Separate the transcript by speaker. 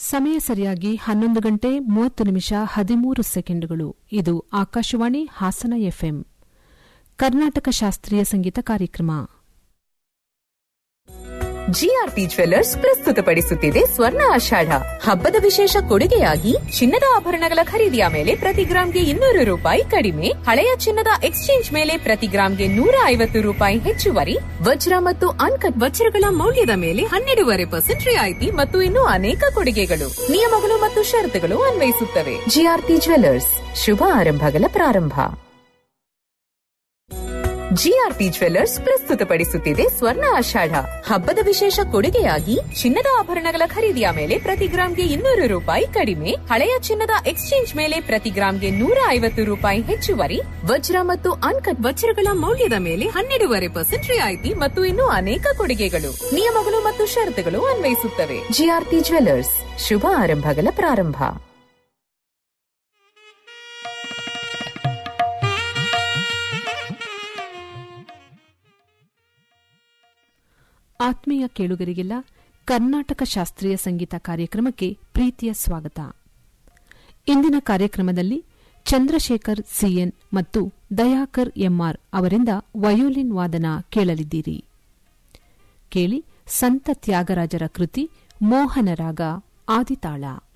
Speaker 1: ಸಮಯ ಸರಿಯಾಗಿ ಹನ್ನೊಂದು ಗಂಟೆ ಮೂವತ್ತು ನಿಮಿಷ ಹದಿಮೂರು ಸೆಕೆಂಡುಗಳು ಇದು ಆಕಾಶವಾಣಿ ಹಾಸನ ಎಫ್ಎಂ ಕರ್ನಾಟಕ ಶಾಸ್ತ್ರೀಯ ಸಂಗೀತ ಕಾರ್ಯಕ್ರಮ
Speaker 2: ಜಿಆರ್ಪಿ ಜ್ವೆಲ್ಲರ್ಸ್ ಪ್ರಸ್ತುತಪಡಿಸುತ್ತಿದೆ ಸ್ವರ್ಣ ಆಷಾಢ ಹಬ್ಬದ ವಿಶೇಷ ಕೊಡುಗೆಯಾಗಿ ಚಿನ್ನದ ಆಭರಣಗಳ ಖರೀದಿಯ ಮೇಲೆ ಪ್ರತಿ ಗ್ರಾಂಗೆ ಇನ್ನೂರು ರೂಪಾಯಿ ಕಡಿಮೆ ಹಳೆಯ ಚಿನ್ನದ ಎಕ್ಸ್ಚೇಂಜ್ ಮೇಲೆ ಪ್ರತಿ ಗ್ರಾಂಗೆ ನೂರ ಐವತ್ತು ರೂಪಾಯಿ ಹೆಚ್ಚುವರಿ ವಜ್ರ ಮತ್ತು ಅನ್ಕಟ್ ವಜ್ರಗಳ ಮೌಲ್ಯದ ಮೇಲೆ ಹನ್ನೆರಡೂವರೆ ಪರ್ಸೆಂಟ್ ರಿಯಾಯಿತಿ ಮತ್ತು ಇನ್ನೂ ಅನೇಕ ಕೊಡುಗೆಗಳು ನಿಯಮಗಳು ಮತ್ತು ಷರತ್ತುಗಳು ಅನ್ವಯಿಸುತ್ತವೆ ಜಿಆರ್ಪಿ ಜ್ವೆಲ್ಲರ್ಸ್ ಶುಭ ಆರಂಭಗಳ ಪ್ರಾರಂಭ ಜಿಆರ್ಪಿ ಜ್ವೆಲ್ಲರ್ಸ್ ಪ್ರಸ್ತುತಪಡಿಸುತ್ತಿದೆ ಸ್ವರ್ಣ ಆಷಾಢ ಹಬ್ಬದ ವಿಶೇಷ ಕೊಡುಗೆಯಾಗಿ ಚಿನ್ನದ ಆಭರಣಗಳ ಖರೀದಿಯ ಮೇಲೆ ಪ್ರತಿ ಗ್ರಾಂಗೆ ಇನ್ನೂರು ರೂಪಾಯಿ ಕಡಿಮೆ ಹಳೆಯ ಚಿನ್ನದ ಎಕ್ಸ್ಚೇಂಜ್ ಮೇಲೆ ಪ್ರತಿ ಗ್ರಾಂಗೆ ನೂರ ಐವತ್ತು ರೂಪಾಯಿ ಹೆಚ್ಚುವರಿ ವಜ್ರ ಮತ್ತು ಅನ್ಕಟ್ ವಜ್ರಗಳ ಮೌಲ್ಯದ ಮೇಲೆ ಹನ್ನೆರಡೂವರೆ ಪರ್ಸೆಂಟ್ ರಿಯಾಯಿತಿ ಮತ್ತು ಇನ್ನೂ ಅನೇಕ ಕೊಡುಗೆಗಳು ನಿಯಮಗಳು ಮತ್ತು ಷರತ್ತುಗಳು ಅನ್ವಯಿಸುತ್ತವೆ ಜಿಆರ್ಪಿ ಜ್ವೆಲ್ಲರ್ಸ್ ಶುಭ ಆರಂಭಗಳ ಪ್ರಾರಂಭ
Speaker 1: ಆತ್ಮೀಯ ಕೇಳುಗರಿಗೆಲ್ಲ ಕರ್ನಾಟಕ ಶಾಸ್ತ್ರೀಯ ಸಂಗೀತ ಕಾರ್ಯಕ್ರಮಕ್ಕೆ ಪ್ರೀತಿಯ ಸ್ವಾಗತ ಇಂದಿನ ಕಾರ್ಯಕ್ರಮದಲ್ಲಿ ಚಂದ್ರಶೇಖರ್ ಸಿಎನ್ ಮತ್ತು ದಯಾಕರ್ ಎಂಆರ್ ಅವರಿಂದ ವಯೋಲಿನ್ ವಾದನ ಕೇಳಲಿದ್ದೀರಿ ಕೇಳಿ ಸಂತ ತ್ಯಾಗರಾಜರ ಕೃತಿ ಮೋಹನರಾಗ ಆದಿತಾಳ